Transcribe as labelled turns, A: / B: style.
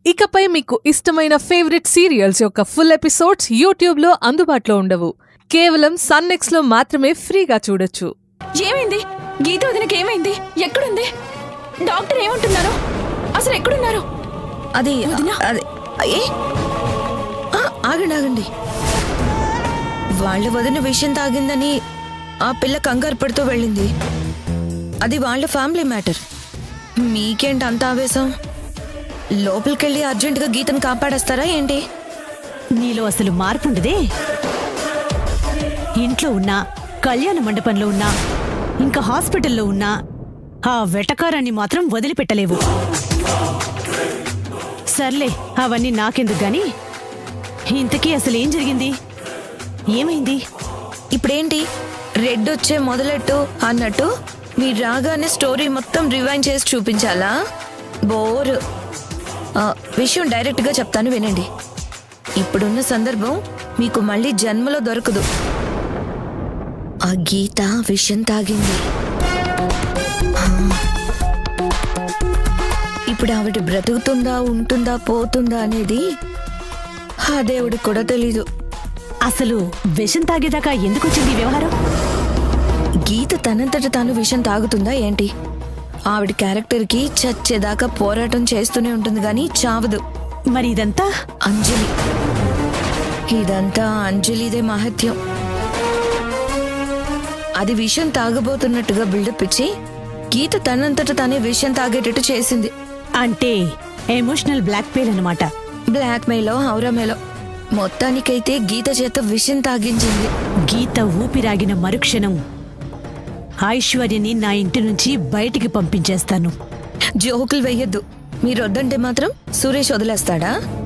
A: ఇకపై మీకు ఇష్టమైన ఫేవరెట్ సీరియల్స్ యొక్క ఫుల్ ఎపిసోడ్స్ యూట్యూబ్లో అందుబాటులో ఉండవు కేవలం సన్నెక్స్లో మాత్రమే ఫ్రీగా చూడొచ్చు
B: ఏమైంది గీత వదినకి ఏమైంది ఎక్కడుంది డాక్టర్ ఏమంటున్నారు అసలు ఎక్కడున్నారు
C: అది
B: వదినా?
C: అది ఏ ఆ, ఆగండి ఆగండి వాళ్ళ వదిన విషయం తాగిందని ఆ పిల్ల కంగారు పడుతూ వెళ్ళింది అది వాళ్ళ ఫ్యామిలీ మ్యాటర్ మీకేంటి అంత ఆవేశం లోపలికెళ్ళి అర్జెంటుగా గీతను కాపాడేస్తారా ఏంటి
D: నీలో అసలు మార్పుండదే ఇంట్లో ఉన్నా కళ్యాణ మండపంలో ఉన్నా ఇంకా హాస్పిటల్లో ఉన్నా ఆ వెటకారాన్ని మాత్రం వదిలిపెట్టలేవు సర్లే అవన్నీ నాకెందుకు గాని ఇంతకీ అసలు ఏం జరిగింది ఏమైంది
C: ఇప్పుడేంటి రెడ్ వచ్చే మొదలెట్టు అన్నట్టు మీరు రాగానే స్టోరీ మొత్తం రివైండ్ చేసి చూపించాలా బోర్ ఆ, విషయం డైరెక్ట్గా చెప్తాను వినండి ఇప్పుడున్న సందర్భం మీకు మళ్ళీ జన్మలో దొరకదు ఆ గీత విషయం తాగింది ఆ. ఇప్పుడు ఆవిడ బ్రతుకుతుందా ఉంటుందా పోతుందా అనేది ఆ దేవుడికి కూడా తెలీదు
D: అసలు విషం తాగేదాకా ఎందుకు వచ్చింది ఈ వ్యవహారం
C: గీత తనంతట తాను విషం తాగుతుందా ఏంటి ఆవిడ క్యారెక్టర్కి చచ్చేదాకా పోరాటం చేస్తూనే ఉంటుంది కానీ చావదు
D: మరి ఇదంతా
C: అంజలి ఇదంతా అంజలిదే మహత్యం అది విషం తాగబోతున్నట్టుగా బిల్డప్ ఇచ్చి గీత తనంతట తానే విషం తాగేటట్టు చేసింది
D: అంటే ఎమోషనల్ బ్లాక్మెయిల్ అన్నమాట
C: బ్లాక్ మెయిలో హౌరా మేలో మొత్తానికైతే గీత చేత విషం తాగించింది
D: గీత ఊపిరాగిన మరుక్షణం ఐశ్వర్యని నా ఇంటి నుంచి బయటికి పంపించేస్తాను
C: జోకులు వెయ్యొద్దు మీరు వద్దంటే మాత్రం సురేష్ వదిలేస్తాడా